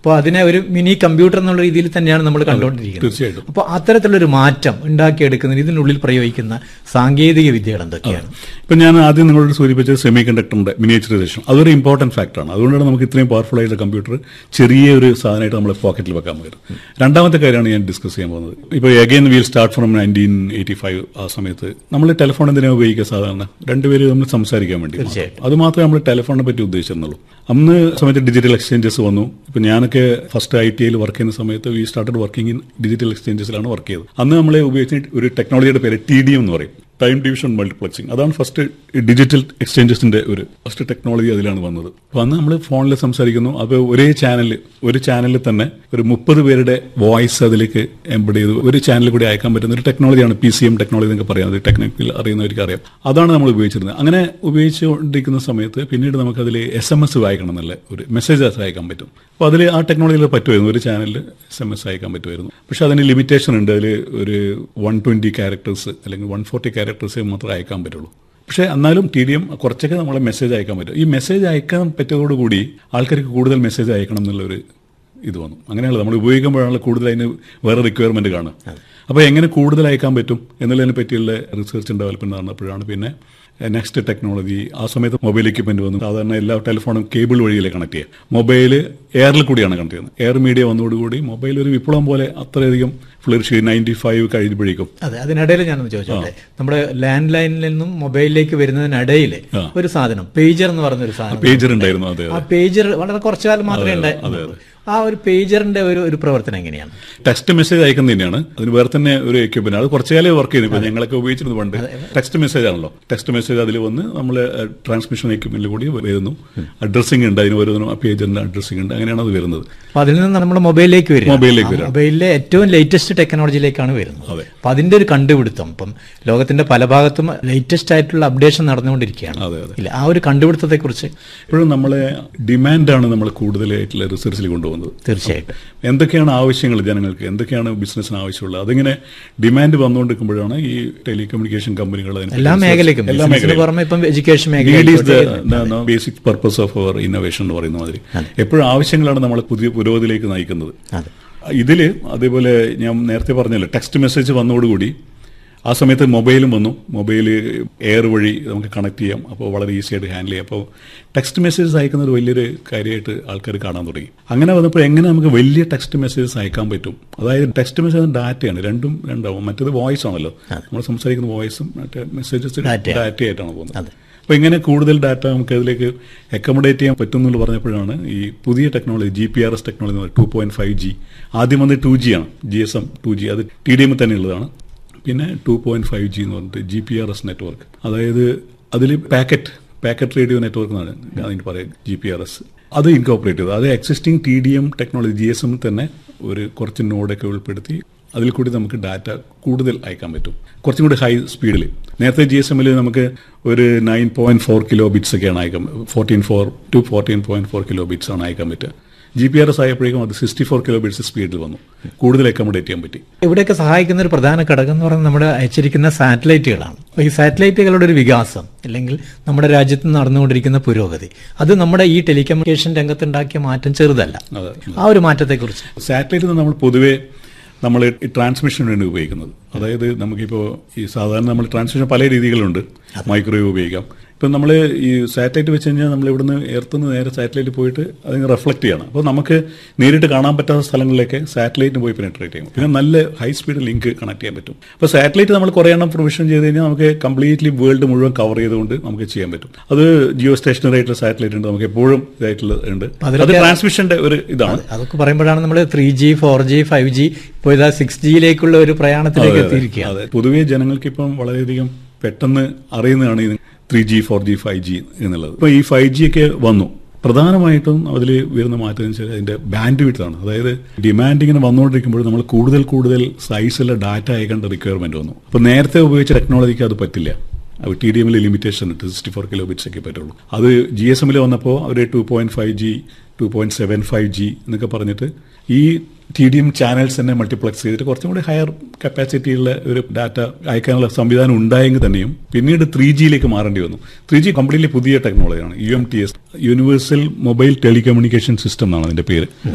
അപ്പോൾ അതിനെ ഒരു മിനി കമ്പ്യൂട്ടർ എന്നുള്ള രീതിയിൽ തന്നെയാണ് നമ്മൾ കണ്ടുകൊണ്ടിരിക്കുന്നത് തീർച്ചയായിട്ടും അപ്പോൾ അത്തരത്തിലൊരു മാറ്റം ഉണ്ടാക്കിയെടുക്കുന്നതിന് ഇതിനുള്ളിൽ പ്രയോഗിക്കുന്ന സാങ്കേതിക വിദ്യകൾ എന്തൊക്കെയാണ് ഇപ്പൊ ഞാൻ ആദ്യം നിങ്ങളോട് സൂചിപ്പിച്ചത് സെമി കണ്ടക്ടറിന്റെ മിനിയേച്ചറൈസേഷൻ അതൊരു ഇമ്പോർട്ടന്റ് ഫാക്ടറാണ് അതുകൊണ്ടാണ് നമുക്ക് ഇത്രയും പവർഫുൾ ആയിട്ടുള്ള കമ്പ്യൂട്ടർ ചെറിയ ഒരു സാധനമായിട്ട് നമ്മൾ പോക്കറ്റിൽ വെക്കാൻ പറ്റും രണ്ടാമത്തെ കാര്യമാണ് ഞാൻ ഡിസ്കസ് ചെയ്യാൻ പോകുന്നത് ഇപ്പോൾ again we'll start from nineteen eighty five ആ സമയത്ത് നമ്മൾ ടെലിഫോൺ എന്തിനാണ് ഉപയോഗിക്കുക സാധാരണ രണ്ടുപേരും നമ്മൾ സംസാരിക്കാൻ വേണ്ടി മാത്രം. തീർച്ചയായിട്ടും. അത് മാത്രമേ നമ്മൾ ടെലിഫോണിനെ പറ്റി ഉദ്ദേശിച്ചിരുന്നുള്ളൂ അന്ന് സമയത്ത് ഡിജിറ്റൽ എക്സ്ചേഞ്ചസ് വന്നു ഇപ്പൊ ഞാനൊക്കെ ഫസ്റ്റ് ഐ ടി ഐയിൽ വർക്ക് ചെയ്യുന്ന സമയത്ത് we started working in digital എക്സ്ചേഞ്ചസിലാണ് വർക്ക് ചെയ്തത് അന്ന് നമ്മൾ ഉപയോഗിച്ച ഒരു ടെക്നോളജിയുടെ പേര് ടി ഡി എം എന്ന് പറയും ടൈം ഡിവിഷൻ മൾട്ടിപ്ലക്സിംഗ് അതാണ് ഫസ്റ്റ് ഡിജിറ്റൽ എക്സ്ചേഞ്ചസിന്റെ ഒരു ഫസ്റ്റ് ടെക്നോളജി അതിലാണ് വന്നത് അപ്പൊ അന്ന് നമ്മൾ ഫോണിൽ സംസാരിക്കുന്നു അപ്പോൾ ഒരേ ചാനൽ ഒരു ചാനലിൽ തന്നെ ഒരു മുപ്പത് പേരുടെ വോയിസ് അതിലേക്ക് എംബഡ് ചെയ്ത് ഒരു ചാനലിൽ കൂടി അയക്കാൻ പറ്റുന്ന ഒരു ടെക്നോളജിയാണ് പി സി എം ടെക്നോളജി എന്നൊക്കെ പറയുന്നത് ടെക്നിക്കൽ അറിയുന്നവർക്ക് അറിയാം അതാണ് നമ്മൾ ഉപയോഗിച്ചിരുന്നത് അങ്ങനെ ഉപയോഗിച്ചുകൊണ്ടിരിക്കുന്ന സമയത്ത് പിന്നീട് നമുക്ക് അതിൽ എസ് എം എസ് വായിക്കണം എന്നുള്ള ഒരു മെസ്സേജസ് അയക്കാൻ പറ്റും അപ്പോൾ അതിൽ ആ ടെക്നോളജിയിൽ പറ്റുമായിരുന്നു ഒരു ചാനലിൽ എസ് എം എസ് അയക്കാൻ പറ്റുമായിരുന്നു പക്ഷെ അതിന് ലിമിറ്റേഷൻ ഉണ്ട് അതിൽ ഒരു വൺ ട്വന്റി ക്യാരക്ടേഴ്സ് അല്ലെങ്കിൽ വൺ ഫോർട്ടി ക്യാരക്ടേഴ്സേ മാത്രമേ അയക്കാൻ പറ്റുള്ളൂ പക്ഷേ എന്നാലും ടി ഡി എം കുറച്ചൊക്കെ നമ്മളെ മെസ്സേജ് അയക്കാൻ പറ്റും ഈ മെസ്സേജ് അയക്കാൻ പറ്റിയതോടുകൂടി ആൾക്കാർക്ക് കൂടുതൽ മെസ്സേജ് അയക്കണം എന്നുള്ളൊരു ഇത് വന്നു അങ്ങനെയല്ല നമ്മൾ ഉപയോഗിക്കുമ്പോഴാണ് കൂടുതൽ അതിന് വേറെ റിക്വയർമെന്റ് കാണുക അപ്പോൾ എങ്ങനെ കൂടുതൽ അയക്കാൻ പറ്റും എന്നുള്ളതിനെ പറ്റിയുള്ള റിസർച്ച് ഡെവലപ്മെന്റ് നടന്നപ്പോഴാണ് പിന്നെ നെക്സ്റ്റ് ടെക്നോളജി ആ സമയത്ത് മൊബൈൽ എക്യുപ്മെന്റ് വന്നു സാധാരണ എല്ലാ ടെലിഫോണും കേബിൾ വഴിയിലെ കണക്ട് ചെയ്യുക മൊബൈൽ എയറിൽ കൂടിയാണ് കണക്ട് ചെയ്യുന്നത് എയർ മീഡിയ വന്നതോടുകൂടി മൊബൈൽ ഒരു വിപ്ലവം പോലെ അത്രയധികം ഫ്ലറിഷ് നയൻറ്റി ഫൈവ് കഴിഞ്ഞപ്പോഴേക്കും അതെ അതിനിടയിൽ ഞാനൊന്ന് ചോദിച്ചോട്ടെ നമ്മുടെ ലാൻഡ് ലൈനിൽ നിന്നും മൊബൈലിലേക്ക് വരുന്നതിനിടയിൽ ആ. ഒരു സാധനം പേജർ എന്ന് പറയുന്ന ഒരു സാധനം പേജർ ഉണ്ടായിരുന്നു അതെ ആ പേജർ വളരെ കുറച്ചു കാലം മാത്രമേ ഉണ്ടായിരുന്നുള്ളൂ ആ ഒരു പേജറിന്റെ ഒരു ഒരു പ്രവർത്തനം എങ്ങനെയാണ് ടെക്സ്റ്റ് മെസ്സേജ് അയക്കുന്നത് തന്നെയാണ് അതിന് വേറെ തന്നെ ഒരു എക്യുപ്മെന്റ് അത് കുറച്ചു കാലം വർക്ക് ചെയ്യുന്നു ഇപ്പൊ ഞങ്ങളൊക്കെ ഉപയോഗിച്ചിരുന്നു പണ്ട് ടെക്സ്റ്റ് മെസ്സേജ് ആണല്ലോ ടെക്സ്റ്റ് മെസ്സേജ് അതിൽ വന്ന് നമ്മൾ ട്രാൻസ്മിഷൻ എക്യുപ്മെന്റിൽ കൂടി വരുന്നു അഡ്രസ്സിംഗ് ഉണ്ട് അതിന് ഓരോന്നും ആ പേജറിന്റെ അഡ്രസ്സിംഗ് ഉണ്ട് അങ്ങനെയാണ് അത് വരുന്നത് അപ്പൊ അതിൽ നിന്ന് നമ്മുടെ മൊബൈലിലേക്ക് വരും മൊബൈലിലേക്ക് വരാം. മൊബൈലിലെ ഏറ്റവും ലേറ്റസ്റ്റ് ടെക്നോളജിയിലേക്കാണ് വരുന്നത് അതെ. അപ്പൊ അതിന്റെ ഒരു കണ്ടുപിടുത്തം ഇപ്പം ലോകത്തിന്റെ പല ഭാഗത്തും ലേറ്റസ്റ്റ് ആയിട്ടുള്ള അപ്ഡേഷൻ നടന്നുകൊണ്ടിരിക്കുകയാണ് അതെ, അതെ. ഇല്ല ആ ഒരു കണ്ടുപിടുത്തത്തെ കുറിച്ച് ഇപ്പോഴും നമ്മളെ ഡിമാൻഡാണ് നമ്മൾ കൂടുതലായിട്ടുള്ള റിസർച്ചിൽ കൊണ്ടുപോകുന്നത് തീർച്ചയായിട്ടും എന്തൊക്കെയാണ് ആവശ്യങ്ങൾ ജനങ്ങൾക്ക് എന്തൊക്കെയാണ് ബിസിനസ്സിന് ആവശ്യമുള്ളത് അതിങ്ങനെ ഡിമാൻഡ് വന്നുകൊണ്ടിരിക്കുമ്പോഴാണ് ഈ ടെലികമ്മ്യൂണിക്കേഷൻ കമ്പനികൾ അതിനെ എല്ലാ മേഖലയ്ക്കും എല്ലാ ബിസിനസ്സിന് മേഖലയും പുറമെ ഇപ്പം എഡ്യൂക്കേഷൻ നീഡ് ഈസ് മേഖല basic purpose of our innovation എന്ന് പറയുന്ന മാതിരി എപ്പോഴും ആവശ്യങ്ങളാണ് നമ്മളെ പുതിയ പുരോഗതിയിലേക്ക് നയിക്കുന്നത് അതെ ഇതില് അതേപോലെ ഞാൻ നേരത്തെ പറഞ്ഞല്ലോ ടെക്സ്റ്റ് മെസ്സേജ് വന്നതോടുകൂടി ആ സമയത്ത് മൊബൈലും വന്നു മൊബൈൽ എയർ വഴി നമുക്ക് കണക്ട് ചെയ്യാം അപ്പോൾ വളരെ ഈസി ആയിട്ട് ഹാൻഡിൽ ചെയ്യാം അപ്പോൾ ടെക്സ്റ്റ് മെസ്സേജസ് അയക്കുന്ന ഒരു വലിയൊരു കാര്യമായിട്ട് ആൾക്കാർ കാണാൻ തുടങ്ങി അങ്ങനെ വന്നപ്പോൾ എങ്ങനെ നമുക്ക് വലിയ ടെക്സ്റ്റ് മെസ്സേജസ് അയക്കാൻ പറ്റും അതായത് ടെക്സ്റ്റ് മെസ്സേജ് ഡാറ്റയാണ് രണ്ടും രണ്ടാവും മറ്റേത് വോയിസ് ആണല്ലോ നമ്മൾ സംസാരിക്കുന്ന വോയിസും മറ്റേ മെസ്സേജസ് Data. ഡാറ്റ ആയിട്ടാണ് പോകുന്നത് അതെ. അപ്പോൾ ഇങ്ങനെ കൂടുതൽ ഡാറ്റ നമുക്ക് അതിലേക്ക് അക്കോമഡേറ്റ് ചെയ്യാൻ പറ്റും എന്നുള്ള പറഞ്ഞപ്പോഴാണ് ഈ പുതിയ technology G P R S technology two point five G ആദ്യം വന്ന് ടു ജി ആണ് G S M two G അത് ടി ഡി എം തന്നെയുള്ളതാണ് പിന്നെ ടു പോയിന്റ് ഫൈവ് ജി എന്ന് പറഞ്ഞിട്ട് G P R S network അതായത് അതിൽ പാക്കറ്റ് പാക്കറ്റ് റേഡിയോ നെറ്റ്വർക്ക് എന്നാണ് അതിന് പറയാം ജി പി ആർ എസ് അത് ഇൻകോപ്പറേറ്റ് ചെയ്തത് അത് existing T D M technology G S M തന്നെ ഒരു കുറച്ച് നോഡൊക്കെ ഉൾപ്പെടുത്തി അതിൽ കൂടി നമുക്ക് ഡാറ്റ കൂടുതൽ അയക്കാൻ പറ്റും കുറച്ചും കൂടി ഹൈ സ്പീഡിൽ നേരത്തെ ജി എസ് എമ്മിൽ നമുക്ക് ഒരു nine point four kilo bits ഒക്കെയാണ് അയക്കാൻ fourteen four to fourteen point four kilo bits ആണ് അയക്കാൻ പറ്റുക ജി പി ആർ എസ് ആയപ്പോഴേക്കും അത് സിക്സ്റ്റി ഫോർ കിലോ ബിറ്റ്സ് സ്പീഡിൽ വന്നു കൂടുതൽ അക്കോമഡേറ്റ് ചെയ്യാൻ പറ്റി ഇവിടെയൊക്കെ സഹായിക്കുന്ന ഒരു പ്രധാന ഘടകം എന്ന് പറയുന്നത് നമ്മുടെ അയച്ചിരിക്കുന്ന സാറ്റലൈറ്റുകളാണ് അപ്പോൾ ഈ സാറ്റലൈറ്റുകളുടെ ഒരു വികാസം അല്ലെങ്കിൽ നമ്മുടെ രാജ്യത്ത് നടന്നുകൊണ്ടിരിക്കുന്ന പുരോഗതി അത് നമ്മുടെ ഈ ടെലികമ്മ്യൂണിക്കേഷൻ രംഗത്തുണ്ടാക്കിയ മാറ്റം ചെറുതല്ല അതെ ആ ഒരു മാറ്റത്തെക്കുറിച്ച് സാറ്റലൈറ്റ് നമ്മൾ പൊതുവേ നമ്മൾ ട്രാൻസ്മിഷന് വേണ്ടി ഉപയോഗിക്കുന്നത് അതായത് നമുക്കിപ്പോൾ ഈ സാധാരണ നമ്മൾ ട്രാൻസ്മിഷൻ പല രീതികളുണ്ട് മൈക്രോവേവ് ഉപയോഗിക്കാം ഇപ്പം നമ്മൾ ഈ സാറ്റലൈറ്റ് വെച്ച് കഴിഞ്ഞാൽ നമ്മൾ ഇവിടുന്ന് എർത്തുനിന്ന് നേരെ സാറ്റലൈറ്റ് പോയിട്ട് അതിന് റിഫ്ലക്ട് ചെയ്യണം അപ്പോൾ നമുക്ക് നേരിട്ട് കാണാൻ പറ്റാത്ത സ്ഥലങ്ങളിലേക്ക് സാറ്റലൈറ്റിന് പോയി പെനിട്രേറ്റ് ചെയ്യും പിന്നെ നല്ല ഹൈ സ്പീഡ് ലിങ്ക് കണക്ട് ചെയ്യാൻ പറ്റും അപ്പോൾ സാറ്റലൈറ്റ് നമ്മൾ കുറേ എണ്ണം പ്രൊവിഷൻ ചെയ്ത് കഴിഞ്ഞാൽ നമുക്ക് കംപ്ലീറ്റ്ലി വേൾഡ് മുഴുവൻ കവർ ചെയ്തുകൊണ്ട് നമുക്ക് ചെയ്യാൻ പറ്റും അത് ജിയോ സ്റ്റേഷനറി ആയിട്ടുള്ള സാറ്റലൈറ്റ് ഉണ്ട് നമുക്ക് എപ്പോഴും ഇതായിട്ടുള്ള ഉണ്ട് അത് അതിലൊക്കെ- ട്രാൻസ്മിഷന്റെ ഒരു ഇതാണ് അതൊക്കെ പറയുമ്പോഴാണ് നമ്മൾ three G four G five G ഇപ്പോൾ ഇതാ സിക്സ് ജിയിലേക്കുള്ള ഒരു പ്രയാണത്തിലേക്ക് എത്തിയിരിക്കുകയാണ് അതെ പൊതുവേ ജനങ്ങൾക്ക് ഇപ്പം വളരെയധികം പെട്ടെന്ന് അറിയുന്നതാണ് ഈ three G four G five G എന്നുള്ളത് ഇപ്പൊ ഈ ഫൈവ് ജി ഒക്കെ വന്നു പ്രധാനമായിട്ടും അതിൽ വരുന്ന മാറ്റം എന്ന് വെച്ചാൽ അതിന്റെ ബാൻഡ് വിഡ്ത്താണ് അതായത് ഡിമാൻഡ് ഇങ്ങനെ വന്നുകൊണ്ടിരിക്കുമ്പോൾ നമ്മൾ കൂടുതൽ കൂടുതൽ സൈസിലെ ഡാറ്റ അയക്കേണ്ട റിക്വയർമെന്റ് വന്നു അപ്പൊ നേരത്തെ ഉപയോഗിച്ച ടെക്നോളജിക്ക് അത് പറ്റില്ല ടി ഡി എമ്മിൽ ലിമിറ്റേഷൻ ഉണ്ട് സിക്സ്റ്റി ഫോർ കിലോ ബിറ്റ്സ് ഒക്കെ പറ്റുള്ളൂ അത് ജി എസ് എമ്മിൽ വന്നപ്പോൾ അവർ two point five G two point seven five G എന്നൊക്കെ പറഞ്ഞിട്ട് ഈ ടി ഡി എം ചാനൽസ് തന്നെ മൾട്ടിപ്ലക്സ് ചെയ്തിട്ട് കുറച്ചും കൂടി ഹയർ കപ്പാസിറ്റിയുള്ള ഒരു ഡാറ്റ അയക്കാനുള്ള സംവിധാനം ഉണ്ടായെങ്കിൽ തന്നെയും പിന്നീട് ത്രീ ജിയിലേക്ക് മാറേണ്ടി വന്നു ത്രീ ജി കംപ്ലീറ്റ്ലി പുതിയ ടെക്നോളജിയാണ് U M T S universal mobile telecommunication system എന്നാണ് അതിന്റെ പേര്